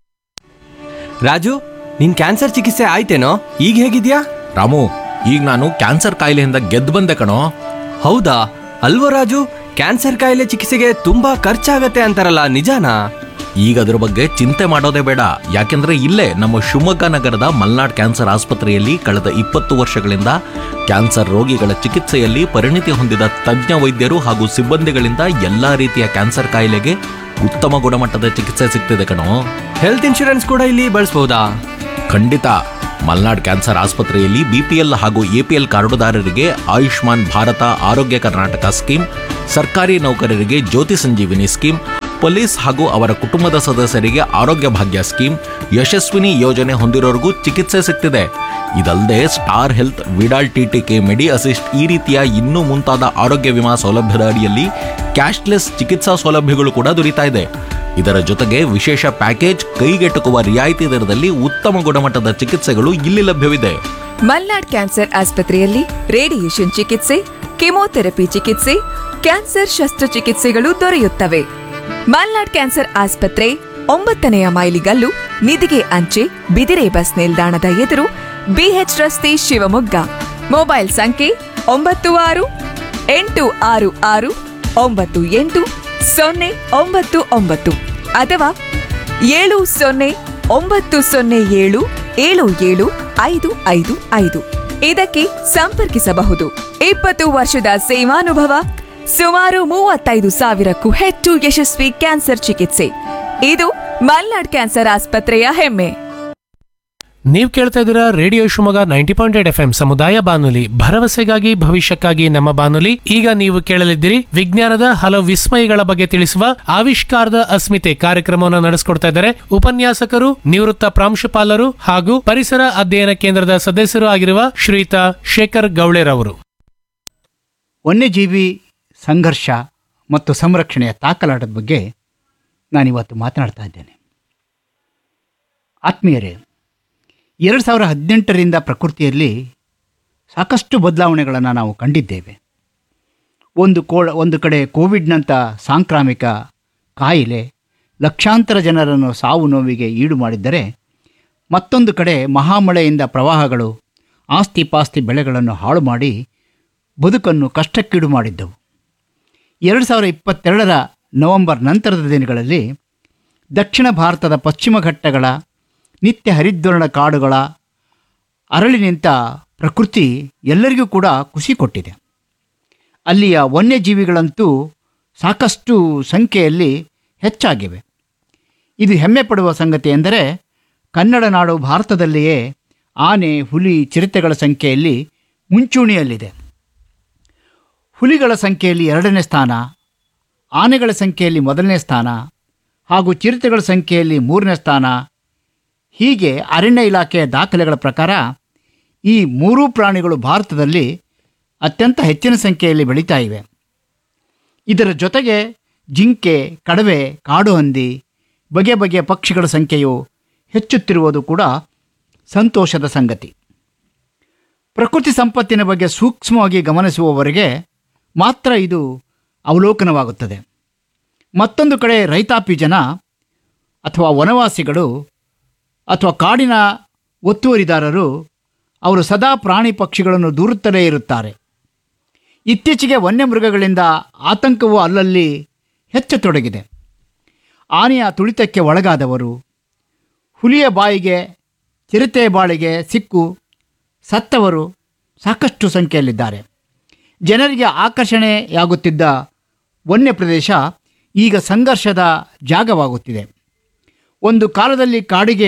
ರಾಜು ನಿನ್ ಕ್ಯಾನ್ಸರ್ ಚಿಕಿತ್ಸೆ ಆಯ್ತೇನೋ ಈಗ ಹೇಗಿದ್ಯಾ ರಾಮು ಈಗ ನಾನು ಕ್ಯಾನ್ಸರ್ ಕಾಯಿಲೆಯಿಂದ ಗೆದ್ದು ಬಂದೆ ಕಣೋ ಹೌದಾ ಅಲ್ವೋ ರಾಜು ಕ್ಯಾನ್ಸರ್ ಕಾಯಿಲೆ ಚಿಕಿತ್ಸೆಗೆ ತುಂಬಾ ಖರ್ಚಾಗತ್ತೆ ಅಂತಾರಲ್ಲ ನಿಜಾನಾ ಈಗ ಅದ್ರ ಬಗ್ಗೆ ಚಿಂತೆ ಮಾಡೋದೇ ಬೇಡ ಯಾಕೆಂದ್ರೆ ಇಲ್ಲೇ ನಮ್ಮ ಶಿವಮೊಗ್ಗ ನಗರದ ಮಲ್ನಾಡ್ ಕ್ಯಾನ್ಸರ್ ಆಸ್ಪತ್ರೆಯಲ್ಲಿ ಕಳೆದ ಇಪ್ಪತ್ತು ವರ್ಷಗಳಿಂದ ಕ್ಯಾನ್ಸರ್ ರೋಗಿಗಳ ಚಿಕಿತ್ಸೆಯಲ್ಲಿ ಪರಿಣಿತಿ ಹೊಂದಿದ ತಜ್ಞ ವೈದ್ಯರು ಹಾಗೂ ಸಿಬ್ಬಂದಿಗಳಿಂದ ಎಲ್ಲಾ ರೀತಿಯ ಕ್ಯಾನ್ಸರ್ ಕಾಯಿಲೆಗೆ ಉತ್ತಮ ಗುಣಮಟ್ಟದ ಚಿಕಿತ್ಸೆ ಸಿಗ್ತಿದೆ ಕಣೋ ಹೆಲ್ತ್ ಇನ್ಶೂರೆನ್ಸ್ ಕೂಡ ಇಲ್ಲಿ ಬಳಸ್ಬೋದಾ ಖಂಡಿತ ಮಲ್ನಾಡ್ ಕ್ಯಾನ್ಸರ್ ಆಸ್ಪತ್ರೆಯಲ್ಲಿ ಬಿಪಿಎಲ್ ಹಾಗೂ ಎಪಿಎಲ್ ಕಾರ್ಡುದಾರರಿಗೆ ಆಯುಷ್ಮಾನ್ ಭಾರತ ಆರೋಗ್ಯ ಕರ್ನಾಟಕ ಸ್ಕೀಮ್ ಸರ್ಕಾರಿ ನೌಕರರಿಗೆ ಜ್ಯೋತಿ ಸಂಜೀವಿನಿ ಸ್ಕೀಮ್ ಪೊಲೀಸ್ ಹಾಗೂ ಅವರ ಕುಟುಂಬದ ಸದಸ್ಯರಿಗೆ ಆರೋಗ್ಯ ಭಾಗ್ಯ ಸ್ಕೀಮ್ ಯಶಸ್ವಿನಿ ಯೋಜನೆ ಹೊಂದಿರೋರಿಗೂ ಚಿಕಿತ್ಸೆ ಸಿಗ್ತಿದೆ ಇದಲ್ಲದೆ Star Health Vidal TTK Medi Assist ಈ ರೀತಿಯ ಇನ್ನೂ ಮುಂತಾದ ಆರೋಗ್ಯ ವಿಮಾ ಸೌಲಭ್ಯದ ಅಡಿಯಲ್ಲಿ ಕ್ಯಾಶ್ಲೆಸ್ ಚಿಕಿತ್ಸಾ ಸೌಲಭ್ಯಗಳು ಕೂಡ ದೊರೀತಾ ಇದೆ ಇದರ ಜೊತೆಗೆ ವಿಶೇಷ ಪ್ಯಾಕೇಜ್ ಕೈಗೆಟುಕುವ ರಿಯಾಯಿತಿ ದರದಲ್ಲಿ ಉತ್ತಮ ಗುಣಮಟ್ಟದ ಚಿಕಿತ್ಸೆಗಳು ಇಲ್ಲಿ ಲಭ್ಯವಿದೆ ಮಲ್ನಾಡ್ ಕ್ಯಾನ್ಸರ್ ಆಸ್ಪತ್ರೆಯಲ್ಲಿ ರೇಡಿಯೇಷನ್ ಚಿಕಿತ್ಸೆ ಕೆಮೊಥೆರಪಿ ಚಿಕಿತ್ಸೆ ಕ್ಯಾನ್ಸರ್ ಶಸ್ತ್ರಚಿಕಿತ್ಸೆಗಳು ದೊರೆಯುತ್ತವೆ ಮಲ್ನಾಡ್ ಕ್ಯಾನ್ಸರ್ ಆಸ್ಪತ್ರೆ ಒಂಬತ್ತನೆಯ ಮೈಲಿಗಲ್ಲು ನಿಧಿಗೆ ಅಂಚೆ ಬಿದಿರೆ ಬಸ್ ನಿಲ್ದಾಣದ ಎದುರು ಬಿಎಚ್ ರಸ್ತೆ ಶಿವಮೊಗ್ಗ ಮೊಬೈಲ್ ಸಂಖ್ಯೆ ಒಂಬತ್ತು ಆರು ಎಂಟು ಆರು ಆರು ಒಂಬತ್ತು ಎಂಟು ಸೊನ್ನೆ ಒಂಬತ್ತು ಒಂಬತ್ತು ಅಥವಾ ಏಳು ಸೊನ್ನೆ ಒಂಬತ್ತು ಸೊನ್ನೆ ಏಳು ಏಳು ಏಳು ಐದು ಐದು ಐದು ಇದಕ್ಕೆ ಸಂಪರ್ಕಿಸಬಹುದು ಇಪ್ಪತ್ತು ವರ್ಷದ ಸೇವಾನುಭವ ಸುಮಾರು ಮೂವತ್ತೈದು ಸಾವಿರಕ್ಕೂ ಹೆಚ್ಚು ಯಶಸ್ವಿ ಕ್ಯಾನ್ಸರ್ ಚಿಕಿತ್ಸೆ ಇದು ಮಲ್ನಾಡ್ ಕ್ಯಾನ್ಸರ್ ಆಸ್ಪತ್ರೆಯ ಹೆಮ್ಮೆ ನೀವು ಕೇಳ್ತಾ ಇದ್ದೀರಾ radio Shivamogga ninety point eight F M ಸಮುದಾಯ ಬಾನುಲಿ ಭರವಸೆಗಾಗಿ ಭವಿಷ್ಯಕ್ಕಾಗಿ ನಮ್ಮ ಬಾನುಲಿ ಈಗ ನೀವು ಕೇಳಲಿದ್ದೀರಿ ವಿಜ್ಞಾನದ ಹಲವು ವಿಸ್ಮಯಗಳ ಬಗ್ಗೆ ತಿಳಿಸುವ ಆವಿಷ್ಕಾರದ ಅಸ್ಮಿತೆ ಕಾರ್ಯಕ್ರಮವನ್ನು ನಡೆಸಿಕೊಡ್ತಾ ಇದ್ದಾರೆ ಉಪನ್ಯಾಸಕರು ನಿವೃತ್ತ ಪ್ರಾಂಶುಪಾಲರು ಹಾಗೂ ಪರಿಸರ ಅಧ್ಯಯನ ಕೇಂದ್ರದ ಸದಸ್ಯರು ಆಗಿರುವ ಶ್ರೀಯುತ ಶೇಖರ್ ಗೌಳೆರವರು ವನ್ಯಜೀವಿ ಸಂಘರ್ಷ ಮತ್ತು ಸಂರಕ್ಷಣೆಯ ತಾಕಲಾಟದ ಬಗ್ಗೆ ನಾನಿವತ್ತು ಮಾತನಾಡ್ತಾ ಇದ್ದೇನೆ ಆತ್ಮೀಯರೇ ಎರಡು ಸಾವಿರ ಹದಿನೆಂಟರಿಂದ ಪ್ರಕೃತಿಯಲ್ಲಿ ಸಾಕಷ್ಟು ಬದಲಾವಣೆಗಳನ್ನು ನಾವು ಕಂಡಿದ್ದೇವೆ ಒಂದು ಕೋ ಒಂದು ಕಡೆ ಕೋವಿಡ್ನಂಥ ಸಾಂಕ್ರಾಮಿಕ ಕಾಯಿಲೆ ಲಕ್ಷಾಂತರ ಜನರನ್ನು ಸಾವು ನೋವಿಗೆ ಈಡು ಮಾಡಿದ್ದರೆ ಮತ್ತೊಂದು ಕಡೆ ಮಹಾಮಳೆಯಿಂದ ಪ್ರವಾಹಗಳು ಆಸ್ತಿ ಪಾಸ್ತಿ ಬೆಳೆಗಳನ್ನು ಹಾಳು ಮಾಡಿ ಬದುಕನ್ನು ಕಷ್ಟಕ್ಕೀಡು ಮಾಡಿದ್ದವು ಎರಡು ಸಾವಿರ ಇಪ್ಪತ್ತೆರಡರ ನವೆಂಬರ್ ನಂತರದ ದಿನಗಳಲ್ಲಿ ದಕ್ಷಿಣ ಭಾರತದ ಪಶ್ಚಿಮ ಘಟ್ಟಗಳ ನಿತ್ಯ ಹರಿದ್ವರ್ಣ ಕಾಡುಗಳ ಅರಳಿ ನಿಂತ ಪ್ರಕೃತಿ ಎಲ್ಲರಿಗೂ ಕೂಡ ಖುಷಿ ಕೊಟ್ಟಿದೆ ಅಲ್ಲಿಯ ವನ್ಯಜೀವಿಗಳಂತೂ ಸಾಕಷ್ಟು ಸಂಖ್ಯೆಯಲ್ಲಿ ಹೆಚ್ಚಾಗಿವೆ ಇದು ಹೆಮ್ಮೆ ಪಡುವ ಸಂಗತಿ ಎಂದರೆ ಕನ್ನಡ ನಾಡು ಭಾರತದಲ್ಲಿಯೇ ಆನೆ ಹುಲಿ ಚಿರತೆಗಳ ಸಂಖ್ಯೆಯಲ್ಲಿ ಮುಂಚೂಣಿಯಲ್ಲಿದೆ ಹುಲಿಗಳ ಸಂಖ್ಯೆಯಲ್ಲಿ ಎರಡನೇ ಸ್ಥಾನ ಆನೆಗಳ ಸಂಖ್ಯೆಯಲ್ಲಿ ಮೊದಲನೇ ಸ್ಥಾನ ಹಾಗೂ ಚಿರತೆಗಳ ಸಂಖ್ಯೆಯಲ್ಲಿ ಮೂರನೇ ಸ್ಥಾನ ಹೀಗೆ ಅರಣ್ಯ ಇಲಾಖೆಯ ದಾಖಲೆಗಳ ಪ್ರಕಾರ ಈ ಮೂರೂ ಪ್ರಾಣಿಗಳು ಭಾರತದಲ್ಲಿ ಅತ್ಯಂತ ಹೆಚ್ಚಿನ ಸಂಖ್ಯೆಯಲ್ಲಿ ಬೆಳೀತಾ ಇವೆ ಇದರ ಜೊತೆಗೆ ಜಿಂಕೆ ಕಡವೆ ಕಾಡು ಹಂದಿ ಬಗೆ ಬಗೆಯ ಪಕ್ಷಿಗಳ ಸಂಖ್ಯೆಯು ಹೆಚ್ಚುತ್ತಿರುವುದು ಕೂಡ ಸಂತೋಷದ ಸಂಗತಿ ಪ್ರಕೃತಿ ಸಂಪತ್ತಿನ ಬಗ್ಗೆ ಸೂಕ್ಷ್ಮವಾಗಿ ಗಮನಿಸುವವರಿಗೆ ಮಾತ್ರ ಇದು ಅವಲೋಕನವಾಗುತ್ತದೆ ಮತ್ತೊಂದು ಕಡೆ ರೈತಾಪಿ ಜನ ಅಥವಾ ವನವಾಸಿಗಳು ಅಥವಾ ಕಾಡಿನ ಒತ್ತುವರಿದಾರರು ಅವರು ಸದಾ ಪ್ರಾಣಿ ಪಕ್ಷಿಗಳನ್ನು ದೂರುತ್ತಲೇ ಇರುತ್ತಾರೆ ಇತ್ತೀಚೆಗೆ ವನ್ಯಮೃಗಗಳಿಂದ ಆತಂಕವು ಅಲ್ಲಲ್ಲಿ ಹೆಚ್ಚತೊಡಗಿದೆ ಆನೆಯ ತುಳಿತಕ್ಕೆ ಒಳಗಾದವರು ಹುಲಿಯ ಬಾಯಿಗೆ ಚಿರತೆಯ ಬಾಳಿಗೆ ಸಿಕ್ಕು ಸತ್ತವರು ಸಾಕಷ್ಟು ಸಂಖ್ಯೆಯಲ್ಲಿದ್ದಾರೆ ಜನರಿಗೆ ಆಕರ್ಷಣೆಯಾಗುತ್ತಿದ್ದ ವನ್ಯ ಪ್ರದೇಶ ಈಗ ಸಂಘರ್ಷದ ಜಾಗವಾಗುತ್ತಿದೆ ಒಂದು ಕಾಲದಲ್ಲಿ ಕಾಡಿಗೆ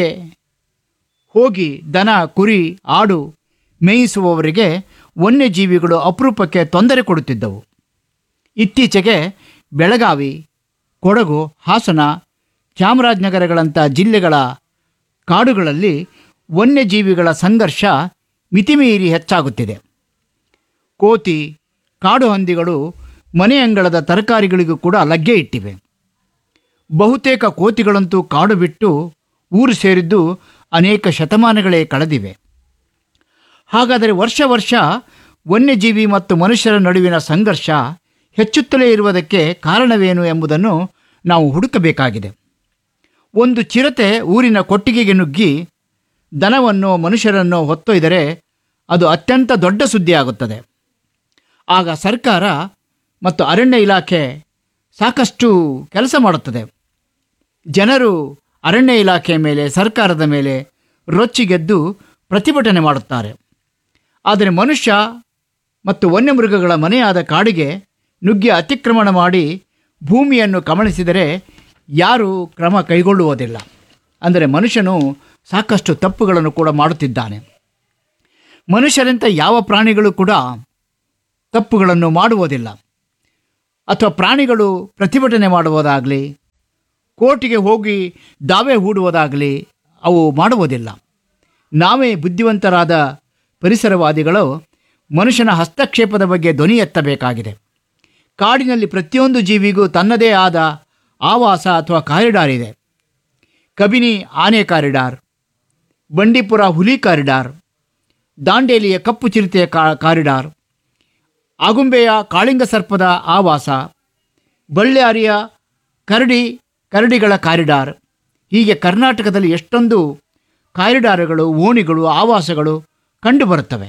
ಹೋಗಿ ದನ ಕುರಿ ಆಡು ಮೇಯಿಸುವವರಿಗೆ ವನ್ಯಜೀವಿಗಳು ಅಪರೂಪಕ್ಕೆ ತೊಂದರೆ ಕೊಡುತ್ತಿದ್ದವು ಇತ್ತೀಚೆಗೆ ಬೆಳಗಾವಿ ಕೊಡಗು ಹಾಸನ ಚಾಮರಾಜನಗರಗಳಂಥ ಜಿಲ್ಲೆಗಳ ಕಾಡುಗಳಲ್ಲಿ ವನ್ಯಜೀವಿಗಳ ಸಂಘರ್ಷ ಮಿತಿಮೀರಿ ಹೆಚ್ಚಾಗುತ್ತಿದೆ ಕೋತಿ ಕಾಡು ಹಂದಿಗಳು ಮನೆ ಅಂಗಳದ ತರಕಾರಿಗಳಿಗೂ ಕೂಡ ಲಗ್ಗೆ ಇಟ್ಟಿವೆ ಬಹುತೇಕ ಕೋತಿಗಳಂತೂ ಕಾಡು ಬಿಟ್ಟು ಊರು ಸೇರಿದ್ದು ಅನೇಕ ಶತಮಾನಗಳೇ ಕಳೆದಿವೆ ಹಾಗಾದರೆ ವರ್ಷ ವರ್ಷ ವನ್ಯಜೀವಿ ಮತ್ತು ಮನುಷ್ಯರ ನಡುವಿನ ಸಂಘರ್ಷ ಹೆಚ್ಚುತ್ತಲೇ ಇರುವುದಕ್ಕೆ ಕಾರಣವೇನು ಎಂಬುದನ್ನು ನಾವು ಹುಡುಕಬೇಕಾಗಿದೆ ಒಂದು ಚಿರತೆ ಊರಿನ ಕೊಟ್ಟಿಗೆಗೆ ನುಗ್ಗಿ ದನವನ್ನು ಮನುಷ್ಯರನ್ನು ಹೊತ್ತೊಯ್ದರೆ ಅದು ಅತ್ಯಂತ ದೊಡ್ಡ ಸುದ್ದಿಯಾಗುತ್ತದೆ ಆಗ ಸರ್ಕಾರ ಮತ್ತು ಅರಣ್ಯ ಇಲಾಖೆ ಸಾಕಷ್ಟು ಕೆಲಸ ಮಾಡುತ್ತದೆ ಜನರು ಅರಣ್ಯ ಇಲಾಖೆ ಮೇಲೆ ಸರ್ಕಾರದ ಮೇಲೆ ರೊಚ್ಚಿಗೆದ್ದು ಪ್ರತಿಭಟನೆ ಮಾಡುತ್ತಾರೆ ಆದರೆ ಮನುಷ್ಯ ಮತ್ತು ವನ್ಯಮೃಗಗಳ ಮನೆಯಾದ ಕಾಡಿಗೆ ನುಗ್ಗಿ ಅತಿಕ್ರಮಣ ಮಾಡಿ ಭೂಮಿಯನ್ನು ಕಮಳಿಸಿದರೆ ಯಾರೂ ಕ್ರಮ ಕೈಗೊಳ್ಳುವುದಿಲ್ಲ ಅಂದರೆ ಮನುಷ್ಯನು ಸಾಕಷ್ಟು ತಪ್ಪುಗಳನ್ನು ಕೂಡ ಮಾಡುತ್ತಿದ್ದಾನೆ ಮನುಷ್ಯರಂತ ಯಾವ ಪ್ರಾಣಿಗಳು ಕೂಡ ತಪ್ಪುಗಳನ್ನು ಮಾಡುವುದಿಲ್ಲ ಅಥವಾ ಪ್ರಾಣಿಗಳು ಪ್ರತಿಭಟನೆ ಮಾಡುವುದಾಗಲಿ ಕೋರ್ಟಿಗೆ ಹೋಗಿ ದಾವೆ ಹೂಡುವುದಾಗಲಿ ಅವು ಮಾಡುವುದಿಲ್ಲ ನಾವೇ ಬುದ್ಧಿವಂತರಾದ ಪರಿಸರವಾದಿಗಳು ಮನುಷ್ಯನ ಹಸ್ತಕ್ಷೇಪದ ಬಗ್ಗೆ ಧ್ವನಿ ಎತ್ತಬೇಕಾಗಿದೆ ಕಾಡಿನಲ್ಲಿ ಪ್ರತಿಯೊಂದು ಜೀವಿಗೂ ತನ್ನದೇ ಆದ ಆವಾಸ ಅಥವಾ ಕಾರಿಡಾರ್ ಇದೆ ಕಬಿನಿ ಆನೆ ಕಾರಿಡಾರ್ ಬಂಡೀಪುರ ಹುಲಿ ಕಾರಿಡಾರ್ ದಾಂಡೇಲಿಯ ಕಪ್ಪು ಚಿರತೆಯ ಕಾ ಕಾರಿಡಾರ್ ಆಗುಂಬೆಯ ಕಾಳಿಂಗ ಸರ್ಪದ ಆವಾಸ ಬಳ್ಳಾರಿಯ ಕರಡಿ ಕರಡಿಗಳ ಕಾರಿಡಾರ್ ಹೀಗೆ ಕರ್ನಾಟಕದಲ್ಲಿ ಎಷ್ಟೊಂದು ಕಾರಿಡಾರುಗಳು ಓಣಿಗಳು ಆವಾಸಗಳು ಕಂಡುಬರುತ್ತವೆ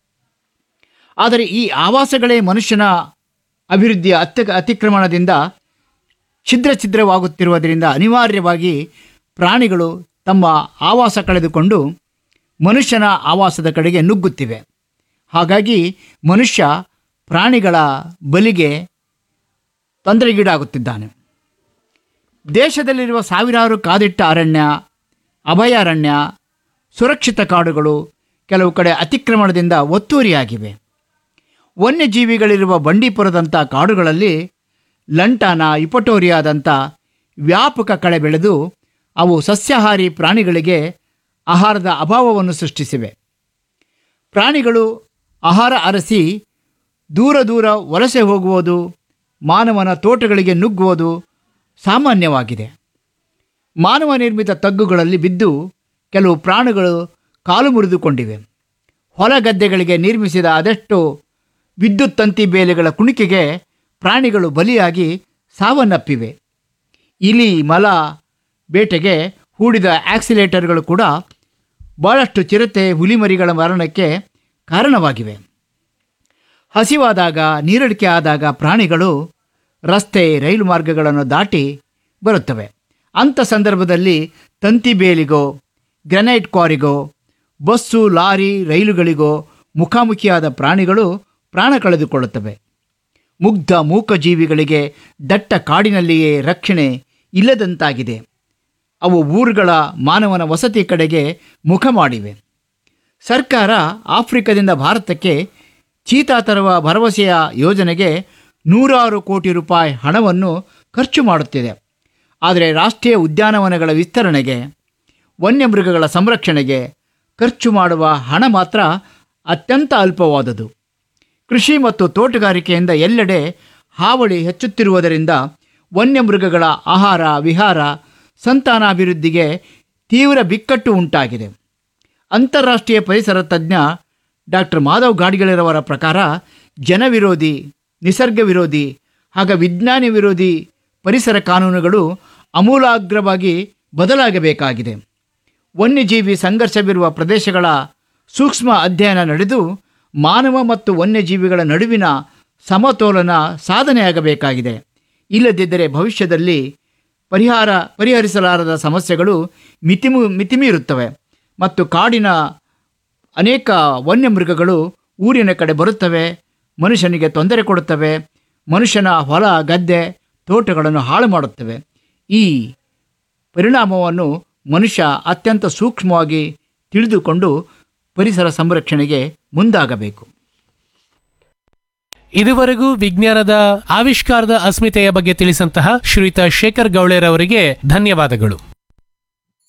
ಆದರೆ ಈ ಆವಾಸಗಳೇ ಮನುಷ್ಯನ ಅಭಿವೃದ್ಧಿಯ ಅತ್ಯ ಅತಿಕ್ರಮಣದಿಂದ ಛಿದ್ರ ಛಿದ್ರವಾಗುತ್ತಿರುವುದರಿಂದ ಅನಿವಾರ್ಯವಾಗಿ ಪ್ರಾಣಿಗಳು ತಮ್ಮ ಆವಾಸ ಕಳೆದುಕೊಂಡು ಮನುಷ್ಯನ ಆವಾಸದ ಕಡೆಗೆ ನುಗ್ಗುತ್ತಿವೆ ಹಾಗಾಗಿ ಮನುಷ್ಯ ಪ್ರಾಣಿಗಳ ಬಲಿಗೆ ತೊಂದರೆಗೀಡಾಗುತ್ತಿದ್ದಾನೆ ದೇಶದಲ್ಲಿರುವ ಸಾವಿರಾರು ಕಾದಿಟ್ಟ ಅರಣ್ಯ ಅಭಯಾರಣ್ಯ ಸುರಕ್ಷಿತ ಕಾಡುಗಳು ಕೆಲವು ಕಡೆ ಅತಿಕ್ರಮಣದಿಂದ ಒತ್ತುವರಿಯಾಗಿವೆ ವನ್ಯಜೀವಿಗಳಿರುವ ಬಂಡೀಪುರದಂಥ ಕಾಡುಗಳಲ್ಲಿ ಲಂಟಾನ ಇಪಟೋರಿಯಾದಂಥ ವ್ಯಾಪಕ ಕಳೆ ಬೆಳೆದು ಅವು ಸಸ್ಯಾಹಾರಿ ಪ್ರಾಣಿಗಳಿಗೆ ಆಹಾರದ ಅಭಾವವನ್ನು ಸೃಷ್ಟಿಸಿವೆ ಪ್ರಾಣಿಗಳು ಆಹಾರ ಅರಸಿ ದೂರ ದೂರ ವಲಸೆ ಹೋಗುವುದು ಮಾನವನ ತೋಟಗಳಿಗೆ ನುಗ್ಗುವುದು ಸಾಮಾನ್ಯವಾಗಿದೆ ಮಾನವ ನಿರ್ಮಿತ ತಗ್ಗುಗಳಲ್ಲಿ ಬಿದ್ದು ಕೆಲವು ಪ್ರಾಣಿಗಳು ಕಾಲು ಮುರಿದುಕೊಂಡಿವೆ ಹೊಲ ಗದ್ದೆಗಳಿಗೆ ನಿರ್ಮಿಸಿದ ಅದೆಷ್ಟು ವಿದ್ಯುತ್ ತಂತಿ ಬೇಲಿಗಳ ಕುಣಿಕೆಗೆ ಪ್ರಾಣಿಗಳು ಬಲಿಯಾಗಿ ಸಾವನ್ನಪ್ಪಿವೆ ಇಲಿ ಮಲ ಬೇಟೆಗೆ ಹೂಡಿದ ಆಕ್ಸಿಲೇಟರ್ಗಳು ಕೂಡ ಭಾಳಷ್ಟು ಚಿರತೆ ಹುಲಿಮರಿಗಳ ಮರಣಕ್ಕೆ ಕಾರಣವಾಗಿವೆ ಹಸಿವಾದಾಗ ನೀರಡಿಕೆ ಆದಾಗ ಪ್ರಾಣಿಗಳು ರಸ್ತೆ ರೈಲು ಮಾರ್ಗಗಳನ್ನು ದಾಟಿ ಬರುತ್ತವೆ ಅಂಥ ಸಂದರ್ಭದಲ್ಲಿ ತಂತಿ ಬೇಲಿಗೋ ಗ್ರೆನೈಟ್ ಕ್ವಾರಿಗೋ ಬಸ್ಸು ಲಾರಿ ರೈಲುಗಳಿಗೋ ಮುಖಾಮುಖಿಯಾದ ಪ್ರಾಣಿಗಳು ಪ್ರಾಣ ಕಳೆದುಕೊಳ್ಳುತ್ತವೆ ಮುಗ್ಧ ಮೂಕ ಜೀವಿಗಳಿಗೆ ದಟ್ಟ ಕಾಡಿನಲ್ಲಿಯೇ ರಕ್ಷಣೆ ಇಲ್ಲದಂತಾಗಿದೆ ಅವು ಊರುಗಳ ಮಾನವನ ವಸತಿ ಕಡೆಗೆ ಮುಖ ಮಾಡಿವೆ ಸರ್ಕಾರ ಆಫ್ರಿಕಾದಿಂದ ಭಾರತಕ್ಕೆ ಚೀತಾ ತರುವ ಭರವಸೆಯ ಯೋಜನೆಗೆ ನೂರಾರು ಕೋಟಿ ರೂಪಾಯಿ ಹಣವನ್ನು ಖರ್ಚು ಮಾಡುತ್ತಿದೆ ಆದರೆ ರಾಷ್ಟ್ರೀಯ ಉದ್ಯಾನವನಗಳ ವಿಸ್ತರಣೆಗೆ ವನ್ಯಮೃಗಗಳ ಸಂರಕ್ಷಣೆಗೆ ಖರ್ಚು ಮಾಡುವ ಹಣ ಮಾತ್ರ ಅತ್ಯಂತ ಅಲ್ಪವಾದುದು ಕೃಷಿ ಮತ್ತು ತೋಟಗಾರಿಕೆಯಿಂದ ಎಲ್ಲೆಡೆ ಹಾವಳಿ ಹೆಚ್ಚುತ್ತಿರುವುದರಿಂದ ವನ್ಯಮೃಗಗಳ ಆಹಾರ ವಿಹಾರ ಸಂತಾನಾಭಿವೃದ್ಧಿಗೆ ತೀವ್ರ ಬಿಕ್ಕಟ್ಟು ಉಂಟಾಗಿದೆ ಅಂತಾರಾಷ್ಟ್ರೀಯ ಪರಿಸರ ತಜ್ಞ ಡಾಕ್ಟರ್ ಮಾಧವ್ ಗಾಡ್ಗಿಳರವರ ಪ್ರಕಾರ ಜನವಿರೋಧಿ ನಿಸರ್ಗ ವಿರೋಧಿ ಹಾಗೂ ವಿಜ್ಞಾನ ವಿರೋಧಿ ಪರಿಸರ ಕಾನೂನುಗಳು ಅಮೂಲಾಗ್ರವಾಗಿ ಬದಲಾಗಬೇಕಾಗಿದೆ ವನ್ಯಜೀವಿ ಸಂಘರ್ಷವಿರುವ ಪ್ರದೇಶಗಳ ಸೂಕ್ಷ್ಮ ಅಧ್ಯಯನ ನಡೆದು ಮಾನವ ಮತ್ತು ವನ್ಯಜೀವಿಗಳ ನಡುವಿನ ಸಮತೋಲನ ಸಾಧನೆಯಾಗಬೇಕಾಗಿದೆ ಇಲ್ಲದಿದ್ದರೆ ಭವಿಷ್ಯದಲ್ಲಿ ಪರಿಹಾರ ಪರಿಹರಿಸಲಾರದ ಸಮಸ್ಯೆಗಳು ಮಿತಿಮು ಮಿತಿಮೀರುತ್ತವೆ ಮತ್ತು ಕಾಡಿನ ಅನೇಕ ವನ್ಯಮೃಗಗಳು ಊರಿನ ಕಡೆ ಬರುತ್ತವೆ ಮನುಷ್ಯನಿಗೆ ತೊಂದರೆ ಕೊಡುತ್ತವೆ ಮನುಷ್ಯನ ಹೊಲ ಗದ್ದೆ ತೋಟಗಳನ್ನು ಹಾಳು ಮಾಡುತ್ತವೆ ಈ ಪರಿಣಾಮವನ್ನು ಮನುಷ್ಯ ಅತ್ಯಂತ ಸೂಕ್ಷ್ಮವಾಗಿ ತಿಳಿದುಕೊಂಡು ಪರಿಸರ ಸಂರಕ್ಷಣೆಗೆ ಮುಂದಾಗಬೇಕು ಇದುವರೆಗೂ ವಿಜ್ಞಾನದ ಆವಿಷ್ಕಾರದ ಅಸ್ಮಿತೆಯ ಬಗ್ಗೆ ತಿಳಿಸಂತಹ ಶ್ರೀಯುತ ಶೇಖರ್ ಗೌಳೆರವರಿಗೆ ಧನ್ಯವಾದಗಳು